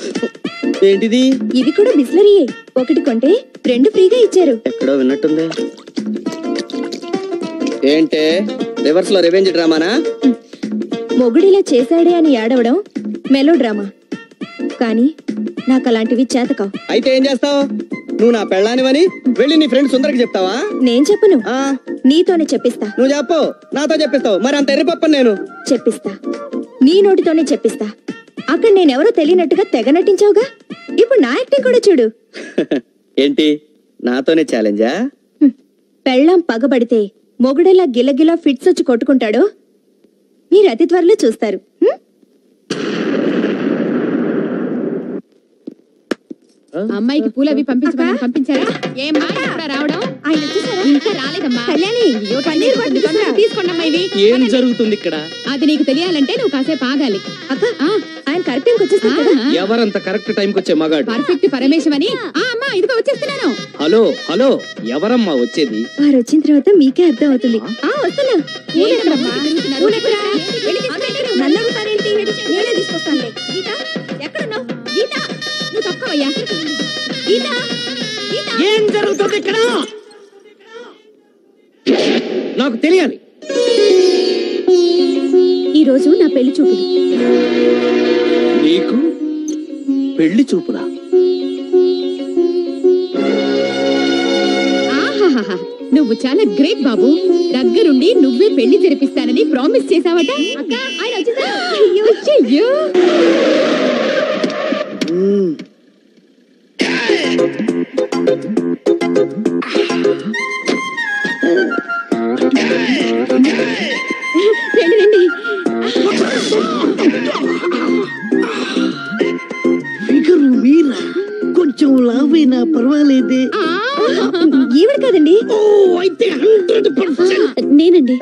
ఏంటిది ఇవి కూడా బిస్లరీయే ఒకటి కొంటే రెండు ఫ్రీగా ఇచ్చారు ఎక్కడో విన్నట్టుంది ఏంటే రివర్స్ లో రెవెంజ్ డ్రామానా మొగుడిలా చేశాడే అని ఏడవడం మెలో డ్రామా కానీ నాకు అలాంటివి చేతకావు అయితే ఏం చేస్తావు నువ్వు నా పెళ్ళానివని వెళ్ళి నీ ఫ్రెండ్ సుందరికి చెప్తావా నేను చెప్పను ఆ నీతోనే చెప్పిస్తా నువ్వు చెప్పు నాతో చెప్పిస్తావు మరి అంత ఎర్రిపప్పని నేను చెప్పిస్తా నీ నోటితోనే చెప్పిస్తా అక్కడ నేనెవరో తెలియనట్టుగా తెగ నటించావుగా ఇప్పుడు నా యాక్టింగ్ కూడా చూడు ఏంటి నాతోనే ఛాలెంజా హ్మ్. పెళ్ళాం పగబడితే మొగుడెలా గిలగిలా ఫిట్స్ వచ్చి కొట్టుకుంటాడో మీరు అతి త్వరలో చూస్తారు హ్మ్? అమ్మాయికి పూలు అవి పంపించమని పంపించారా ఏమ్మా ఎప్పుడా రావడం ఇంకా రాలేదమ్మా అయ్యో, పన్నీర్ బటర్ తీసుకురా. తీసుకోండమ్మా ఇవి ఏం జరుగుతుంది ఇక్కడ అది నీకు తెలియాలంటే నువ్వు కాసేపు ఆగాలి అక్క ఆయన కరెక్ట్ టైంకి వచ్చేస్తారు కదా ఎవరంత కరెక్ట్ టైంకి వచ్చే మగాడు పర్ఫెక్ట్ పరమేశమని ఆ అమ్మా ఇదిగో వచ్చేస్తున్నాను హలో హలో ఎవరమ్మా వచ్చేది వారు వచ్చిన తర్వాత మీకే అర్థం అవుతుంది ఆ వస్తున్నా ఏంటమ్మా? పూలెక్కడా? వెళ్ళి తీసుకురండి. నన్ను అడుగుతారేంటి? నేనే తీసుకొస్తానులే. గీత ఎక్కడున్నావు గీత నువ్వు తక్కువయ్యా గీత గీత ఏం జరుగుతుంది ఇక్కడ నాకు తెలియాలి ఈ రోజు నా పెళ్లి చూపులు నీకు పెళ్లి చూపులా ఆహాహాహా. నువ్వు చాలా గ్రేట్ బాబు దగ్గరుండి నువ్వే పెళ్లి జరిపిస్తానని ప్రామిస్ చేసావట అక్క ఆయన వచ్చేసారు అయ్యో రండి రండి ఫిగరు మీరా కొంచెం లావైనా పర్వాలేదే ఆ, ఈవిడ కదండి ఓ అయితే హండ్రెడ్ పర్సెంట్ నేనండి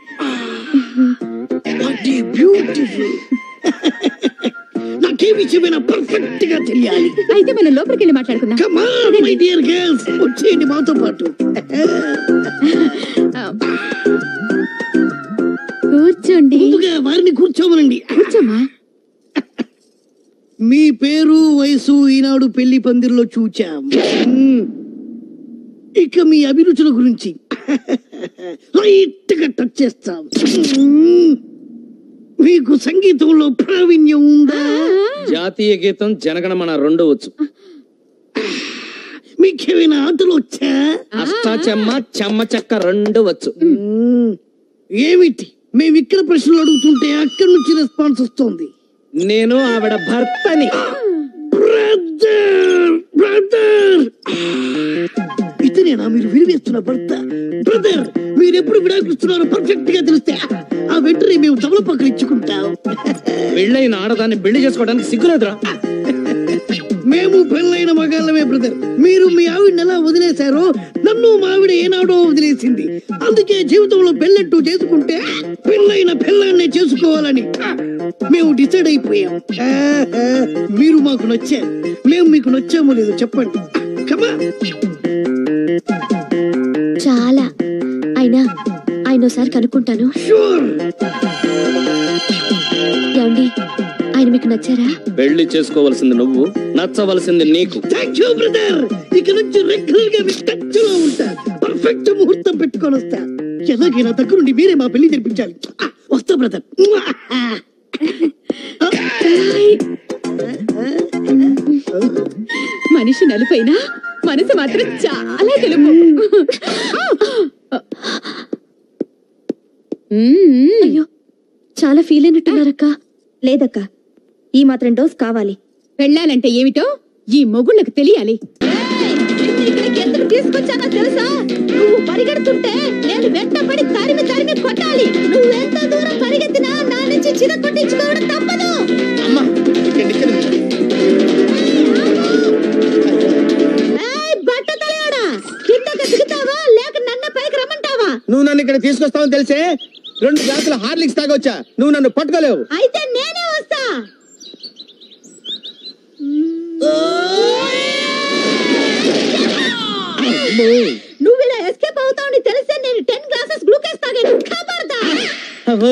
వాట్ బ్యూటిఫుల్ నాకే విషయమైనా పర్ఫెక్ట్ గా తెలియాలి అయితే మనం లోపలికి వెళ్ళి మాట్లాడుకుందాం కమాన్ మై డియర్ గర్ల్స్ వచ్చేయండి మాతో పాటు కూర్చోండి ముందుగా వారిని కూర్చోమనండి కూర్చోమ్మా మీ పేరు వయసు ఈనాడు పెళ్లి పందిరిలో చూచాం మ్మ్. ఇక మీ అభిరుచుల గురించి లైట్ గా టచ్ చేస్తాం మ్మ్. మీకు సంగీతంలో ప్రావీణ్యం ఉందా జాతీయ గీతం జనగణమన రెండు వచ్చు మీకేమైనా ఆటలు వచ్చా అష్టాచెమ్మ చెమ్మ చెక్క రెండు వచ్చు మ్మ్. ఏమిటి మేము ఇక్కడ ప్రశ్నలు అడుగుతుంటే అక్కడి నుంచి రెస్పాన్స్ వస్తుంది నేను ఆవిడ భర్తని బ్రదర్ బ్రదర్ ఇతనేనా మీరు విరివేస్తున్న భర్త బ్రదర్ మీరు ఎప్పుడు విడాకులుస్తున్నారో పర్ఫెక్ట్ గా తెలిస్తే ఆ వెంటనే మేము తమలపాకులు ఇచ్చుకుంటాం పెళ్ళైన ఆడదాన్ని పెళ్లి చేసుకోవడానికి సిగ్గులేదురా మేము పెళ్ళైన మగాళ్ళమే బ్రదర్ మీరు మీ ఆవిడని ఎలా వదిలేశారో నన్ను మా ఆవిడ ఏనాడో వదిలేసింది అందుకే జీవితంలో పెళ్ళంటూ చేసుకుంటే పెళ్ళైన పెళ్ళాన్నే చేసుకోవాలని మేము డిసైడ్ అయిపోయాం ఆహా, మీరు మాకు నచ్చారు మేము మీకు నచ్చామో లేదో చెప్పండి కమా చాలా అయినా ఆయన ఒకసారి కనుక్కుంటాను షూర్ ఏమండి ఆయన మీకు నచ్చారా పెళ్లి చేసుకోవలసింది నువ్వు నచ్చవలసింది నీకు థ్యాంక్ యూ బ్రదర్ ఇక నుంచి రెగ్యులర్ గా మీ టచ్ లో ఉంటా పర్ఫెక్ట్ ముహూర్తం పెట్టుకొని వస్తా ఎలాగైనా దగ్గరుండి మీరే మా పెళ్లి జరిపించాలి ఆ, వస్తా బ్రదర్ మనిషి నలుపైనా మనసు మాత్రం చాలా తెలుపు మ్మ్. అయ్యో చాలా ఫీల్ అయినట్టున్నారక్క లేదక్క ఈ మాత్రం డోస్ కావాలి పెళ్ళాలంటే ఏమిటో ఈ మొగుళ్ళకు తెలియాలి ఎందుకు తీసుకొచ్చానో తెలుసా నువ్వు పరిగెడుతుంటే నేను వెంటపడి తరిమి తరిమి కొట్టాలి నువ్వు ఎంత దూరం పరిగెత్తినా నా నుంచి చిర కొట్టించుకోవడం తప్పదు అమ్మా ఇక్కడ ఇక్కడ ఏయ్, బట్ట తలయాడా కిందకి దిగుతావా లేక నన్ను పైకి రమ్మంటావా నువ్వు నన్ను ఇక్కడ తీసుకొస్తావని తెలిసే రెండు గ్లాసుల హార్లిక్స్ తాగొచ్చా నువ్వు నన్ను పట్టుకోలేవు అయితే నేనే వస్తా నువ్వు ఇలా ఎస్కేప్ అవుతావని తెలిసే నేను టెన్ గ్లాసెస్ గ్లూకోజ్ తాగాను ఖబర్దా అబ్బో.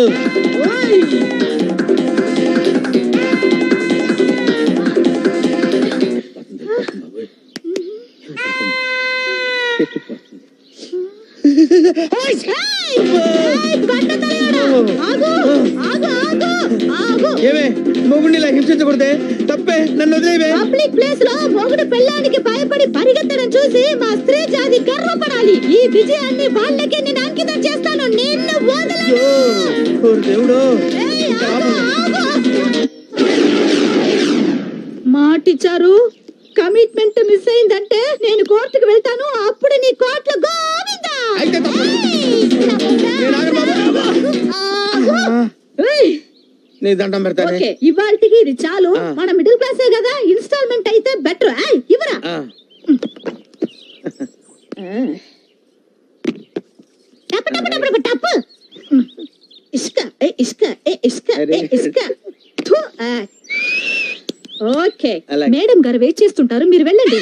ఆగు ఆగు ఆగు ఆగు ఏమే మొగుడిని ఇలా హింసించకూడదే తప్పే నన్ను వదిలేవే పబ్లిక్ ప్లేస్ లో మొగుడు పెళ్ళానికి భయపడి పరిగెత్తడం చూసి మా స్త్రీ జాతి గర్వపడాలి ఈ విజయాన్ని వాళ్ళకి నేను అంకితం చేస్తాను నిన్ను వదలను ఓ దేవుడు ఏయ్, ఆగు, ఆగు. మాటిచ్చారు కమిట్మెంట్ మిస్ అయిందంటే నేను కోర్టుకు వెళ్తాను అప్పుడు నీ కోర్టులో గోవిందా అయితే తప్ప. నేను ఆగను బాబు. ఆగు. ఏయ్, నీ దండం పెడతానే ఓకే ఇవాళకి ఇది చాలు ఆ. మన మిడిల్ క్లాసే కదా ఇన్స్టాల్మెంట్ అయితే బెటర్ ఇవరా ఆ, టప్ టప్ టప్ టప్ టప్ ఇసుక ఏ ఇసుక ఏ ఇసుక ఏ అరే. ఇసుక థు, ఆ. ఓకే అలాగే. మేడం గారు వెయిట్ చేస్తుంటారు మీరు వెళ్ళండి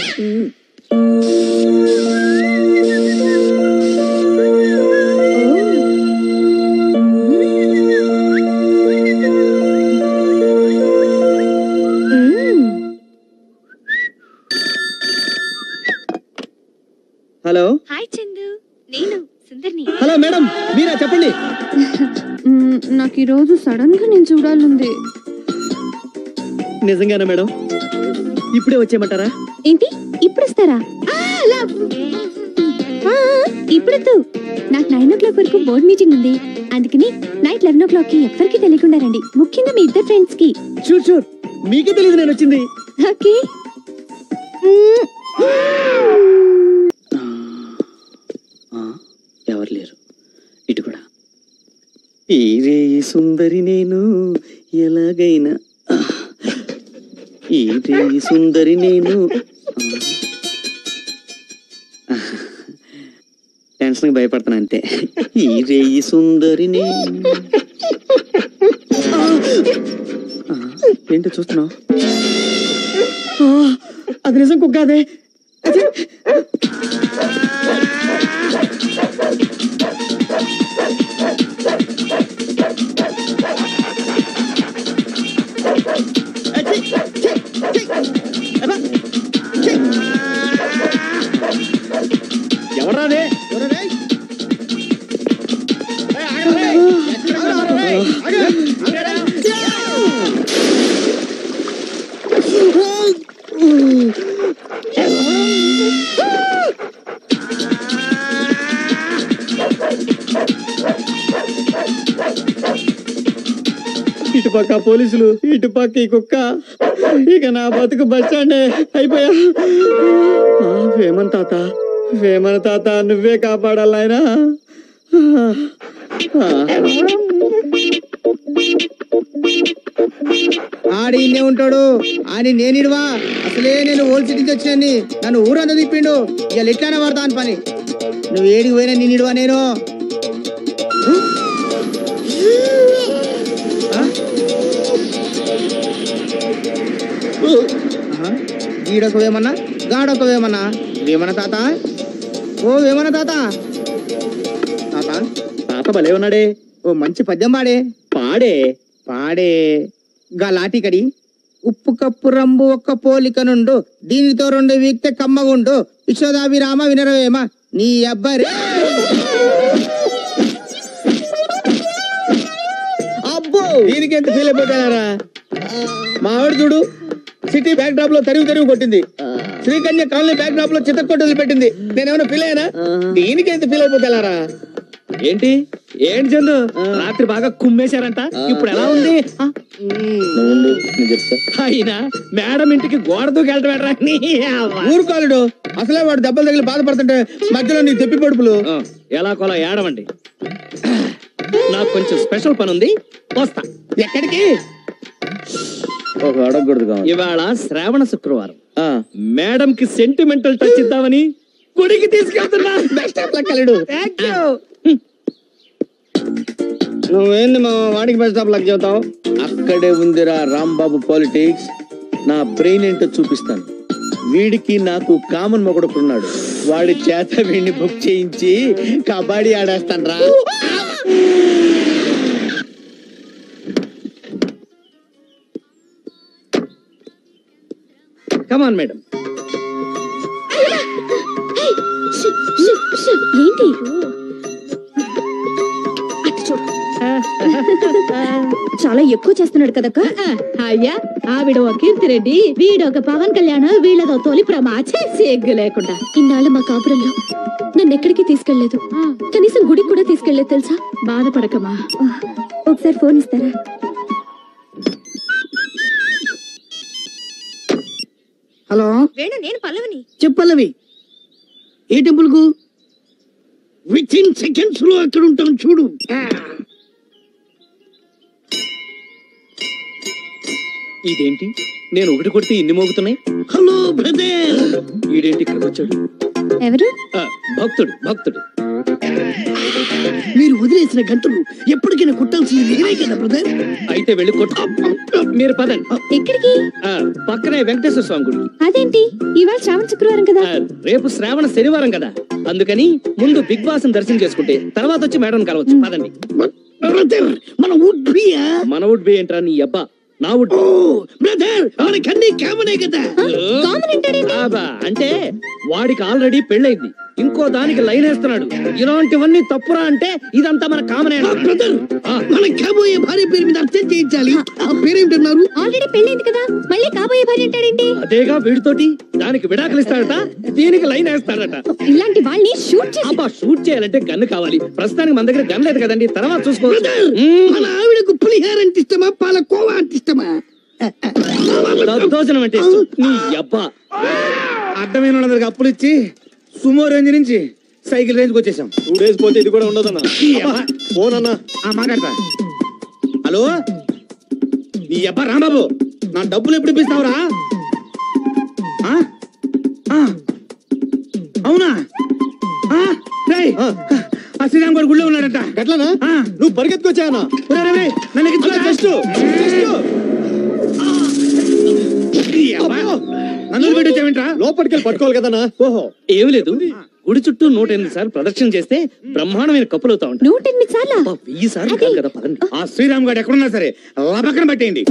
హలో హాయ్ చందు నేను సుందర్ని హలో మేడం మీరా చెప్పండి నాకు ఈ రోజు సడన్ గా నేను చూడాలంది నిజంగానా మేడం ఇప్పుడే వచ్చేయమంటారా ఏంటి ఇప్పుడు వస్తారా ఆ, అలా. ఆ, ఇప్పుడొద్దు నాకు నైన్ ఓ క్లాక్ వరకు బోర్డ్ మీటింగ్ ఉంది అందుకని నైట్ లెవెన్ ఓ క్లాక్ కి ఎవ్వరికి తెలియకుండా రండి ముఖ్యంగా మీ ఇద్దరు ఫ్రెండ్స్ కి షూర్ షూర్ మీకే తెలియదు నేను వచ్చింది ఓకే ఎవరు లేరు ఇటు కూడా ఈ రే సుందరి నేను ఎలాగైనా ఆ, ఈ రే సుందరి నేను ఆ, టెన్షన్కి భయపడతాను అంతే ఈ రే సుందరి నేను ఆ, ఏంటో చూస్తున్నావు అది నిజం కుక్కాదే ఎవరాదే ఎవరాదే ఇటు పక్క పోలీసులు ఇటు పక్క ఈ కుక్క ఇక నా బతుకు బస్ స్టాండ్ అయిపోయా ఆ, వేమన్ తాత వేమన తాత నువ్వే కాపాడాలి ఆయన ఆడి ఇన్నే ఉంటాడు అని నేనిడువా అసలే నేను ఓల్డ్ సిటీ తెచ్చినని నన్ను ఊరంతా తిప్పిండు ఇక ఎట్లానే పడతా అని పని నువ్వు ఏడికి పోయినా నేనిడువా నేను ఈడొక వేమన్నా గాడొక వేమన్నా వేమన తాత ఓ వేమన తాత తాత తాత భలే ఉన్నాడే ఓ మంచి పద్యం పాడే పాడే పాడే గా లాటికడి ఉప్పు కప్పు రంబు ఒక్క పోలిక నుండు దీనితో రెండు వీక్తే కమ్మగుండు విశ్వదాభిరామ వినరవేమ నీ అబ్బరే అబ్బో దీనికి ఎంత ఫీల్ అయిపోతారా మా ఆవిడ చూడు సిటీ బ్యాక్ డ్రాప్ లో తరివి తరివి కొట్టింది శ్రీకన్య కాలనీ బ్యాక్ డ్రాప్ లో చిత్త కొట్టలు పెట్టింది నేనేమైనా ఫీల్ అయ్యానా దీనికి ఎంత ఫీల్ అయిపోతారా ఏంటి ఏంటి చందు రాత్రి బాగా కుమ్మేశారంట ఇప్పుడు ఎలా ఉంది ఆ, అయినా మేడం ఇంటికి గోడ దూకెళ్ళటం ఏంట్రా? నీ అవ్వ. ఊరుకోలేడు అసలే వాడు దెబ్బలు తగిలి బాధపడుతుంటే మధ్యలో నీ తెప్పి పడుపులు ఆ, ఎలా కొలా ఏడవండి నాకు కొంచెం స్పెషల్ పని ఉంది వస్తా ఎక్కడికి ఒక అడగకూడదు ఇవాళ శ్రావణ శుక్రవారం మేడం కి సెంటిమెంటల్ టచ్ ఇద్దామని గుడికి తీసుకెళ్తున్నా బెస్ట్ ఆఫ్ లక్ అల్లుడు Thank you. నువ్వేంది మా వాడికి బెస్ట్ ఆఫ్ లక్ చెబుతావు అక్కడే ఉందిరా రాంబాబు పాలిటిక్స్ నా బ్రెయిన్ ఏంటో చూపిస్తాను వీడికి నాకు కామన్ మొగడుకున్నాడు వాడి చేత వీడిని బుక్ చేయించి కబడ్డీ ఆడేస్తాను రా కమాన్ మేడం ఏంటి చాలా ఎక్కువ చేస్తున్నాడు కదక్క అయ్యా ఆవిడ ఒక కీర్తిరెడ్డి వీడొక పవన్ కళ్యాణ్ వీళ్ళదో తొలి ప్రమాచే సిగ్గు లేకుండా ఇన్నాళ్ళు మా కాపురంలో నన్ను ఎక్కడికి తీసుకెళ్లేదు కనీసం గుడికి కూడా తీసుకెళ్లేదు తెలుసా బాధపడకమా ఆ, ఒకసారి ఫోన్ ఇస్తారా హలో వేణు నేను పల్లవిని చెప్పల్లవి ఏ టెంపుల్ కు విత్ ఇన్ సెకండ్స్ లో అక్కడ ఉంటాం చూడు ఇదేంటి నేను ఒకటి కొడితే ఇన్ని మోగుతున్నాయి హలో బ్రదర్ ఈడేంటి ఇక్కడికి వచ్చాడు ఎవరు ఆ, భక్తుడు భక్తుడు మీరు వదిలేసిన గంటలు ఎప్పటికైనా కుట్టాల్సింది నేనే కదా బ్రదర్ అయితే వెళ్ళి కొట్టు మీరు పదండి ఎక్కడికి ఆ, పక్కనే వెంకటేశ్వర స్వామి గుడి అదేంటి ఇవాళ శ్రావణ శుక్రవారం కదా ఆ, రేపు శ్రావణ శనివారం కదా అందుకని ముందు బిగ్ బాస్ దర్శనం చేసుకుంటే తర్వాత వచ్చి మేడం కలవచ్చు పదండి బ్రదర్ మన వుడ్ బియా మన వుడ్ బి ఏంట్రా నీ అబ్బా నా వుడ్ ఓ బ్రదర్ మనకన్నీ కామనే కదా కామన్ ఏంటాడేంటి ఆబా, అంటే వాడికి ఆల్రెడీ పెళ్ళైంది ఇంకో దానికి లైన్ వేస్తున్నాడు ఇలాంటివన్నీ తప్పురా అంటే ఇదంతా మన కామనే ఆ, బ్రదర్ ఆ. మన కాబోయే భార్య పేరు మీద అర్థం చేయించాలి ఆ పేరేమిటన్నారు ఆల్రెడీ పెళ్ళైంది కదా మళ్ళీ కాబోయే భార్య అంటాడేంటి అదేగా వీడితోటి దానికి విడాకులు ఇస్తాడట దీనికి లైన్ వేస్తాడట ఇలాంటి వాళ్ళని షూట్ చేసి అబ్బా షూట్ చేయాలంటే గన్ను కావాలి ప్రస్తుతానికి మన దగ్గర గన్ లేదు కదండి తర్వాత చూసుకోవచ్చు బ్రదర్ మ్మ్. మన ఆవిడకు పులిహార అంటే ఇష్టమా పాలకోవా అంటే ఇష్టమా దద్దోజనం అంటే ఇష్టం. నీ అబ్బా అడ్డమైన వాళ్ళందరికి అప్పులు ఇచ్చి సుమో రేంజ్ నుంచి సైకిల్ రేంజ్కి వచ్చేసాం టూ డేస్ పోతే ఇది కూడా ఉండదన్నా ఫోన్ అన్నా ఆ మాట్లాడతా హలో నీ అబ్బా రాంబాబు నా డబ్బులు ఎప్పుడు ఇప్పిస్తావురా ఆ? ఆ. అవునా ఆ? రేయ్, ఆ శ్రీరామ్ గారు గుళ్ళో ఉన్నాడట గట్లనా ఆ. నువ్వు పరిగెత్తుకొచ్చాయన్నా ఒరేయ్, ఒరేయ్, నన్ను ఎక్కించుకోరా. జస్ట్ ఈ అబ్బా, నన్ను పెట్టి వచ్చావేంట్రా లోపలికి వెళ్ళి పట్టుకోవాలి కదన్నా ఓహో ఏమి లేదు గుడి చుట్టూ నూట ఎనిమిది సార్లు ప్రదక్షిణ చేస్తే బ్రహ్మాండమైన కప్పులు అవుతా ఉంటాయి నూట ఎనిమిది సార్లు అబ్బా, వెయ్యి సార్లు కాదు కదా పదండి ఆ శ్రీరామ్ గారు ఎక్కడున్నా సరే లబక్కన పట్టేయండి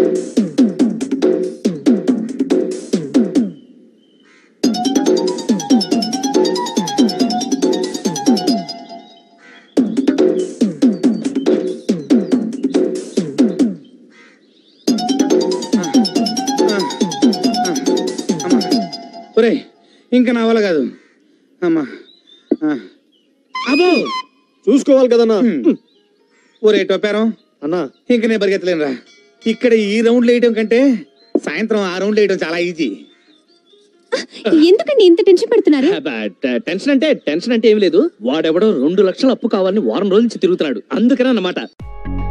ఒరే ఇంకా నా వల్ల కాదు అమ్మా ఆ. అబ్బో చూసుకోవాలి కదన్నా ఒరే టొప్పారం అన్నా ఇంక నేను పరిగెత్తలేనురా ఇక్కడ ఈ రౌండ్లు వేయడం కంటే సాయంత్రం ఆ రౌండ్లు వేయడం చాలా ఈజీ ఎందుకండి ఇంత టెన్షన్ పడుతున్నారు అబ్బా, ట- టెన్షన్ అంటే టెన్షన్ అంటే ఏమి లేదు వాడెవడో రెండు లక్షల అప్పు కావాలని వారం రోజుల నుంచి తిరుగుతున్నాడు అందుకనే అన్నమాట